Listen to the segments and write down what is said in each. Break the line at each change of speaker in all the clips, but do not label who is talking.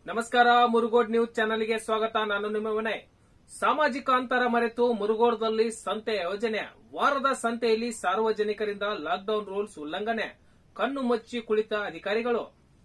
ನಮಸ್ಕಾರ ಮುರುಗೋಡ್ ನ್ಯೂಸ್ ಚಾನೆಲ್ಗೆ ಸ್ವಾಗತ ನಾನು ನಿಮ್ಮ ವಿನಯ್ ಸಾಮಾಜಿಕ ಅಂತರ ಮರೆತು ಮುರುಗೋಡದಲ್ಲಿ ಸಂತೆ ಯೋಜನೆ ವಾರದ ಸಂತೆಯಲ್ಲಿ ಸಾರ್ವಜನಿಕರಿಂದ ಲಾಕ್ಡೌನ್ ರೂಲ್ಸ್ ಉಲ್ಲಂಘನೆ ಕಣ್ಣು ಮುಚ್ಚಿ ಕುಳಿತ ಅಧಿಕಾರಿಗಳು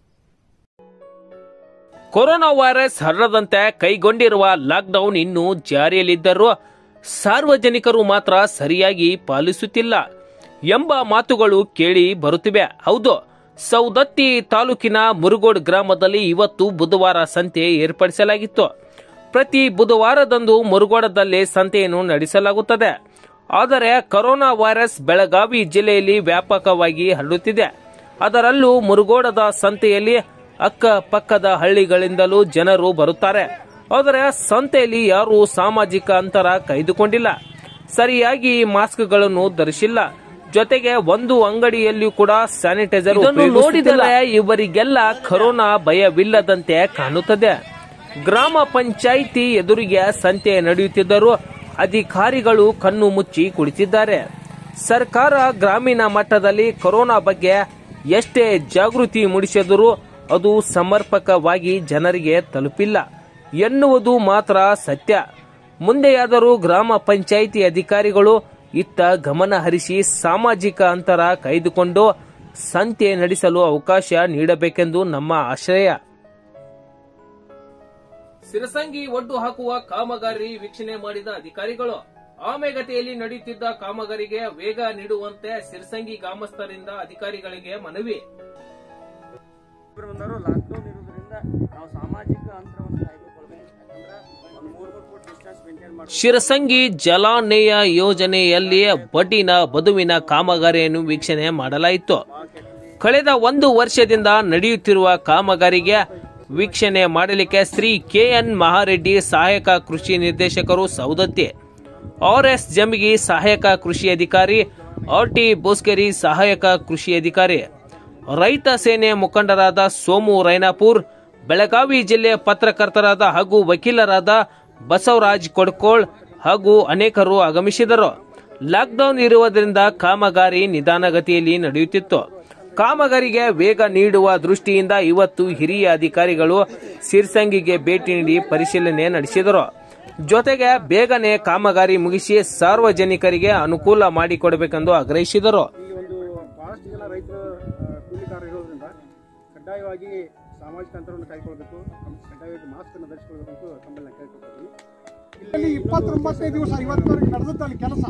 ಕೊರೋನಾ ವೈರಸ್ ಹರಡದಂತೆ ಕೈಗೊಂಡಿರುವ ಲಾಕ್ಡೌನ್ ಇನ್ನೂ ಜಾರಿಯಲ್ಲಿದ್ದರೂ ಸಾರ್ವಜನಿಕರು ಮಾತ್ರ ಸರಿಯಾಗಿ ಪಾಲಿಸುತ್ತಿಲ್ಲ ಎಂಬ ಮಾತುಗಳು ಕೇಳಿ ಬರುತ್ತಿವೆ ಹೌದು ಸೌದತ್ತಿ ತಾಲೂಕಿನ ಮುರುಗೋಡ್ ಗ್ರಾಮದಲ್ಲಿ ಇವತ್ತು ಬುಧವಾರ ಸಂತೆ ಏರ್ಪಡಿಸಲಾಗಿತ್ತು ಪ್ರತಿ ಬುಧವಾರದಂದು ಮುರುಗೋಡದಲ್ಲಿ ಸಂತೆಯನ್ನು ನಡೆಸಲಾಗುತ್ತದೆ ಆದರೆ ಕೊರೋನಾ ವೈರಸ್ ಬೆಳಗಾವಿ ಜಿಲ್ಲೆಯಲ್ಲಿ ವ್ಯಾಪಕವಾಗಿ ಹರಡುತ್ತಿದೆ ಅದರಲ್ಲೂ ಮುರುಗೋಡದ ಸಂತೆಯಲ್ಲಿ ಅಕ್ಕಪಕ್ಕದ ಹಳ್ಳಿಗಳಿಂದಲೂ ಜನರು ಬರುತ್ತಾರೆ ಆದರೆ ಸಂತೆಯಲ್ಲಿ ಯಾರೂ ಸಾಮಾಜಿಕ ಅಂತರ ಕಾಯ್ದುಕೊಂಡಿಲ್ಲ ಸರಿಯಾಗಿ ಮಾಸ್ಕ್ಗಳನ್ನು ಧರಿಸಿಲ್ಲ ಜೊತೆಗೆ ಒಂದು ಅಂಗಡಿಯಲ್ಲಿಯೂ ಕೂಡ ಸ್ಯಾನಿಟೈಸರ್ ನೋಡಿದರೆ ಇವರಿಗೆಲ್ಲ ಕೊರೋನಾ ಭಯವಿಲ್ಲದಂತೆ ಕಾಣುತ್ತದೆ ಗ್ರಾಮ ಪಂಚಾಯಿತಿ ಎದುರಿಗೆ ಸಂತೆ ನಡೆಯುತ್ತಿದ್ದರೂ ಅಧಿಕಾರಿಗಳು ಕಣ್ಣು ಮುಚ್ಚಿ ಕುಳಿತಿದ್ದಾರೆ ಸರ್ಕಾರ ಗ್ರಾಮೀಣ ಮಟ್ಟದಲ್ಲಿ ಕೊರೋನಾ ಬಗ್ಗೆ ಎಷ್ಟೇ ಜಾಗೃತಿ ಮೂಡಿಸಿದರೂ ಅದು ಸಮರ್ಪಕವಾಗಿ ಜನರಿಗೆ ತಲುಪಿಲ್ಲ ಎನ್ನುವುದು ಮಾತ್ರ ಸತ್ಯ ಮುಂದೆಯಾದರೂ ಗ್ರಾಮ ಪಂಚಾಯಿತಿ ಅಧಿಕಾರಿಗಳು ಇತ್ತ ಗಮನ ಹರಿಸಿ ಸಾಮಾಜಿಕ ಅಂತರ ಕಾಯ್ದುಕೊಂಡು ಸಂತೆ ನಡೆಸಲು ಅವಕಾಶ ನೀಡಬೇಕೆಂದು ನಮ್ಮ ಆಶಯ ಸಿರಸಂಗಿ ಒಡ್ಡು ಹಾಕುವ ಕಾಮಗಾರಿ ವೀಕ್ಷಣೆ ಮಾಡಿದ ಅಧಿಕಾರಿಗಳು ಆಮೆಗತಿಯಲ್ಲಿ ನಡೆಯುತ್ತಿದ್ದ ಕಾಮಗಾರಿಗೆ ವೇಗ ನೀಡುವಂತೆ ಸಿರಸಂಗಿ ಗ್ರಾಮಸ್ಥರಿಂದ ಅಧಿಕಾರಿಗಳಿಗೆ ಮನವಿ
ಇಬ್ಬರು ಬಂದವರು ಲಾಕ್ಡೌನ್ ಇರೋದ್ರಿಂದ ನಾವು ಸಾಮಾಜಿಕ ಅಂತರವನ್ನು ಕಾಯ್ದುಕೊಳ್ಬೇಕು ಯಾಕಂದ್ರೆ ಒಂದು ಮೂರು ಮೂರು ಫುಟ್ ಡಿಸ್ಟೆನ್ಸ್ ಮೇಂಟೈನ್ ಮಾಡಿ
ಶಿರಸಂಗಿ ಜಲಾನಯ ಯೋಜನೆಯಲ್ಲಿ ಬಡ್ಡಿನ ಬದುವಿನ ಕಾಮಗಾರಿಯನ್ನು ವೀಕ್ಷಣೆ ಮಾಡಲಾಯಿತು ಕಳೆದ ಒಂದು ವರ್ಷದಿಂದ ನಡೆಯುತ್ತಿರುವ ಕಾಮಗಾರಿಗೆ ವೀಕ್ಷಣೆ ಮಾಡಲಿಕ್ಕೆ ಶ್ರೀ ಕೆಎನ್ ಮಹಾರೆಡ್ಡಿ ಸಹಾಯಕ ಕೃಷಿ ನಿರ್ದೇಶಕರು ಸೌದತ್ತಿ ಆರ್ಎಸ್ ಜಮಿಗಿ ಸಹಾಯಕ ಕೃಷಿ ಅಧಿಕಾರಿ ಆರ್ಟಿ ಬೋಸ್ಕೆರಿ ಸಹಾಯಕ ಕೃಷಿ ಅಧಿಕಾರಿ ರೈತ ಸೇನೆ ಮುಖಂಡರಾದ ಸೋಮು ರೈನಾಪುರ್ ಬೆಳಗಾವಿ ಜಿಲ್ಲೆ ಪತ್ರಕರ್ತರಾದ ಹಾಗೂ ವಕೀಲರಾದ ಬಸವರಾಜ್ ಕೊಡ್ಕೋಳ್ ಹಾಗೂ ಅನೇಕರು ಆಗಮಿಸಿದರು ಲಾಕ್ಡೌನ್ ಇರುವುದರಿಂದ ಕಾಮಗಾರಿ ನಿಧಾನಗತಿಯಲ್ಲಿ ನಡೆಯುತ್ತಿತ್ತು ಕಾಮಗಾರಿಗೆ ವೇಗ ನೀಡುವ ದೃಷ್ಟಿಯಿಂದ ಇವತ್ತು ಹಿರಿಯ ಅಧಿಕಾರಿಗಳು ಸಿರ್ಸಂಗಿಗೆ ಭೇಟಿ ನೀಡಿ ಪರಿಶೀಲನೆ ನಡೆಸಿದರು ಜೊತೆಗೆ ಬೇಗನೆ ಕಾಮಗಾರಿ ಮುಗಿಸಿ ಸಾರ್ವಜನಿಕರಿಗೆ ಅನುಕೂಲ ಮಾಡಿಕೊಡಬೇಕೆಂದು ಆಗ್ರಹಿಸಿದರು
ಈ ಒಂದು ಬಹಳಷ್ಟು ಜನ ರೈತರು ಆ, ಕೂಲಿಕಾರರು ಇರೋದ್ರಿಂದ ಕಡ್ಡಾಯವಾಗಿ ಸಾಮಾಜಿಕ ಅಂತರವನ್ನು ಕಾಯ್ಕೊಳ್ಬೇಕು ಕಂ- ಕಡ್ಡಾಯವಾಗಿ ಮಾಸ್ಕ್ ಅನ್ನು ಧರಿಸಿಕೊಳ್ಬೇಕು ಅಂತ ತಮ್ಮಲ್ಲಿ ನಾನು ಕೇಳ್ಕೊಳ್ತೀನಿ ಇಲ್ಲಿ ಇಪ್ಪತ್ತೊಂಬತ್ತನೇ ದಿವಸ ಇವತ್ತವರೆಗೆ ನಡೆದತ್ತಲ್ಲಿ ಕೆಲಸ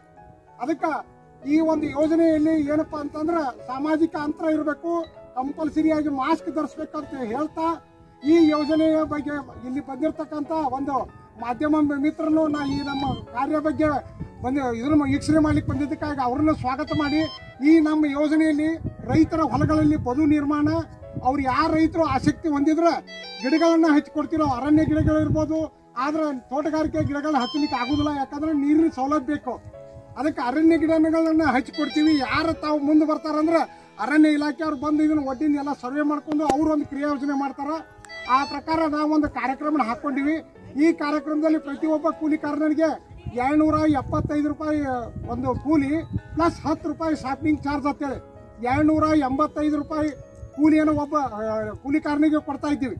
ಅದಕ್ಕೆ ಈ ಒಂದು ಯೋಜನೆಯಲ್ಲಿ ಏನಪ್ಪಾ ಅಂತಂದ್ರೆ ಸಾಮಾಜಿಕ ಅಂತರ ಇರಬೇಕು ಕಂಪಲ್ಸರಿಯಾಗಿ ಮಾಸ್ಕ್ ಧರಿಸ್ಬೇಕಂತ ಹೇಳ್ತಾ ಈ ಯೋಜನೆಯ ಬಗ್ಗೆ ಇಲ್ಲಿ ಬಂದಿರತಕ್ಕಂತ ಒಂದು ಮಾಧ್ಯಮ ಮಿತ್ರನು ನಾ ಈ ನಮ್ಮ ಕಾರ್ಯ ಬಗ್ಗೆ ಬಂದು ಇದನ್ನ ವೀಕ್ಷಣೆ ಮಾಡ್ಲಿಕ್ಕೆ ಬಂದಿದ್ದಕ್ಕಾಗಿ ಅವ್ರನ್ನ ಸ್ವಾಗತ ಮಾಡಿ ಈ ನಮ್ಮ ಯೋಜನೆಯಲ್ಲಿ ರೈತರ ಹೊಲಗಳಲ್ಲಿ ಬದು ನಿರ್ಮಾಣ ಅವ್ರು ಯಾರ ರೈತರು ಆಸಕ್ತಿ ಹೊಂದಿದ್ರೆ ಗಿಡಗಳನ್ನ ಹಚ್ಚಿಕೊಡ್ತಿರೋ ಅರಣ್ಯ ಗಿಡಗಳು ಇರ್ಬೋದು ಆದ್ರೆ ತೋಟಗಾರಿಕೆ ಗಿಡಗಳನ್ನ ಹಚ್ಚಲಿಕ್ಕೆ ಆಗುದಿಲ್ಲ ಯಾಕಂದ್ರೆ ನೀರಿನ ಸೌಲಭ್ಯ ಬೇಕು ಅದಕ್ಕೆ ಅರಣ್ಯ ಗಿಡಗಳನ್ನ ಹಚ್ಚಿಕೊಡ್ತೀವಿ ಯಾರು ತಾವು ಮುಂದೆ ಬರ್ತಾರಂದ್ರೆ ಅರಣ್ಯ ಇಲಾಖೆ ಅವ್ರು ಬಂದು ಇದನ್ನ ಒಡ್ಡಿಂದ ಎಲ್ಲ ಸರ್ವೆ ಮಾಡ್ಕೊಂಡು ಅವ್ರು ಒಂದು ಕ್ರಿಯಾ ಯೋಜನೆ ಮಾಡ್ತಾರ ಆ ಪ್ರಕಾರ ನಾವು ಒಂದು ಕಾರ್ಯಕ್ರಮ ಹಾಕೊಂಡಿವಿ ಈ ಕಾರ್ಯಕ್ರಮದಲ್ಲಿ ಪ್ರತಿಯೊಬ್ಬ ಕೂಲಿಕಾರನಿಗೆ ಏಳ್ನೂರ ಎಪ್ಪತ್ತೈದು ರೂಪಾಯಿ ಒಂದು ಕೂಲಿ ಪ್ಲಸ್ ಹತ್ತು ರೂಪಾಯಿ ಶಾಪಿಂಗ್ ಚಾರ್ಜ್ ಅಂತೇಳಿ ಏಳ್ನೂರ ಎಂಬತ್ತೈದು ರೂಪಾಯಿ ಕೂಲಿಯನ್ನು ಒಬ್ಬ ಆ, ಕೂಲಿಕಾರನಿಗೆ ಕೊಡ್ತಾ ಇದ್ದೀವಿ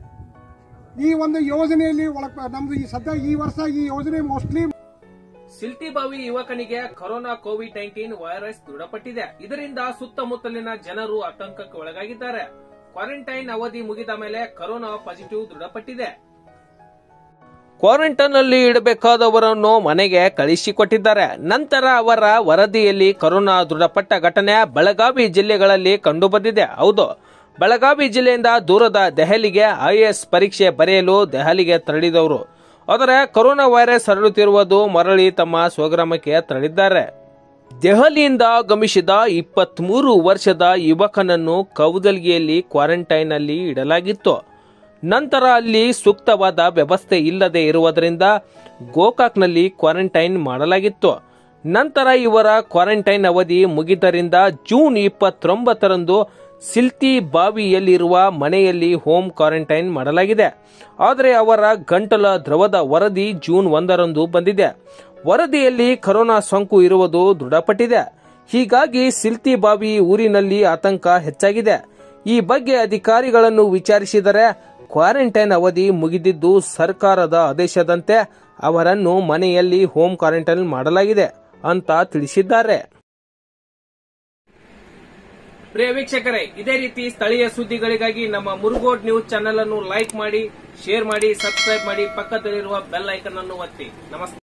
ಈ ಒಂದು ಯೋಜನೆಯಲ್ಲಿ ಒಳಗ್ ನಮ್ದು ಈ ಸದ್ಯ ಈ ವರ್ಷ ಈ ಯೋಜನೆ ಮೋಸ್ಟ್ಲಿ
ಸಿಲ್ತಿಬಾವಿ ಯುವಕನಿಗೆ ಕೊರೋನಾ ಕೋವಿಡ್ ನೈನ್ಟೀನ್ ವೈರಸ್ ದೃಢಪಟ್ಟಿದೆ ಇದರಿಂದ ಸುತ್ತಮುತ್ತಲಿನ ಜನರು ಆತಂಕಕ್ಕೆ ಒಳಗಾಗಿದ್ದಾರೆ ಕ್ವಾರಂಟೈನ್ ಅವಧಿ ಮುಗಿದ ಮೇಲೆ ಕೊರೋನಾ ಪಾಸಿಟಿವ್ ದೃಢಪಟ್ಟಿದೆ ಕ್ವಾರಂಟೈನ್ ಅಲ್ಲಿ ಇಡಬೇಕಾದವರನ್ನು ಮನೆಗೆ ಕಳಿಸಿಕೊಟ್ಟಿದ್ದಾರೆ ನಂತರ ಅವರ ವರದಿಯಲ್ಲಿ ಕೊರೋನಾ ದೃಢಪಟ್ಟ ಘಟನೆ ಬೆಳಗಾವಿ ಜಿಲ್ಲೆಗಳಲ್ಲಿ ಕಂಡುಬಂದಿದೆ ಹೌದು ಬೆಳಗಾವಿ ಜಿಲ್ಲೆಯಿಂದ ದೂರದ ದೆಹಲಿಗೆ ಐಎಎಸ್ ಪರೀಕ್ಷೆ ಬರೆಯಲು ದೆಹಲಿಗೆ ತೆರಳಿದವರು ಆದರೆ ಕೊರೋನಾ ವೈರಸ್ ಹರಡುತ್ತಿರುವುದು ಮರಳಿ ತಮ್ಮ ಸ್ವಗ್ರಾಮಕ್ಕೆ ತೆರಳಿದ್ದಾರೆ ದೆಹಲಿಯಿಂದ ಆಗಮಿಸಿದ ಇಪ್ಪತ್ಮೂರು ವರ್ಷದ ಯುವಕನನ್ನು ಕೌದಲ್ಗಿಯಲ್ಲಿ ಕ್ವಾರಂಟೈನ್ ಅಲ್ಲಿ ಇಡಲಾಗಿತ್ತು ನಂತರ ಅಲ್ಲಿ ಸೂಕ್ತವಾದ ವ್ಯವಸ್ಥೆ ಇಲ್ಲದೆ ಇರುವುದರಿಂದ ಗೋಕಾಕ್ನಲ್ಲಿ ಕ್ವಾರಂಟೈನ್ ಮಾಡಲಾಗಿತ್ತು ನಂತರ ಇವರ ಕ್ವಾರಂಟೈನ್ ಅವಧಿ ಮುಗಿದರಿಂದ ಜೂನ್ ಇಪ್ಪತ್ತೊಂಬತ್ತರಂದು ಸಿಲ್ತಿ ಬಾವಿಯಲ್ಲಿರುವ ಮನೆಯಲ್ಲಿ ಹೋಮ್ ಕ್ವಾರಂಟೈನ್ ಮಾಡಲಾಗಿದೆ ಆದರೆ ಅವರ ಗಂಟಲ ದ್ರವದ ವರದಿ ಜೂನ್ ಒಂದರಂದು ಬಂದಿದೆ ವರದಿಯಲ್ಲಿ ಕೊರೋನಾ ಸೋಂಕು ಇರುವುದು ದೃಢಪಟ್ಟಿದೆ ಹೀಗಾಗಿ ಸಿಲ್ತಿಬಾವಿ ಊರಿನಲ್ಲಿ ಆತಂಕ ಹೆಚ್ಚಾಗಿದೆ ಈ ಬಗ್ಗೆ ಅಧಿಕಾರಿಗಳನ್ನು ವಿಚಾರಿಸಿದರೆ ಕ್ವಾರಂಟೈನ್ ಅವಧಿ ಮುಗಿದಿದ್ದು ಸರ್ಕಾರದ ಆದೇಶದಂತೆ ಅವರನ್ನು ಮನೆಯಲ್ಲಿ ಹೋಮ್ ಕ್ವಾರಂಟೈನ್ ಮಾಡಲಾಗಿದೆ ಅಂತ ತಿಳಿಸಿದ್ದಾರೆ ಪ್ರಿಯ ವೀಕ್ಷಕರೇ ಇದೇ ರೀತಿ ಸ್ಥಳೀಯ ಸುದ್ದಿಗಳಿಗಾಗಿ ನಮ್ಮ ಮುರುಗೋಡ್ ನ್ಯೂಸ್ ಚಾನೆಲ್ ಅನ್ನು ಲೈಕ್ ಮಾಡಿ ಶೇರ್ ಮಾಡಿ ಸಬ್ಸ್ಕ್ರೈಬ್ ಮಾಡಿ ಪಕ್ಕದಲ್ಲಿರುವ ಬೆಲ್ ಐಕನ್ ಅನ್ನು ಒತ್ತಿ ನಮಸ್ತೆ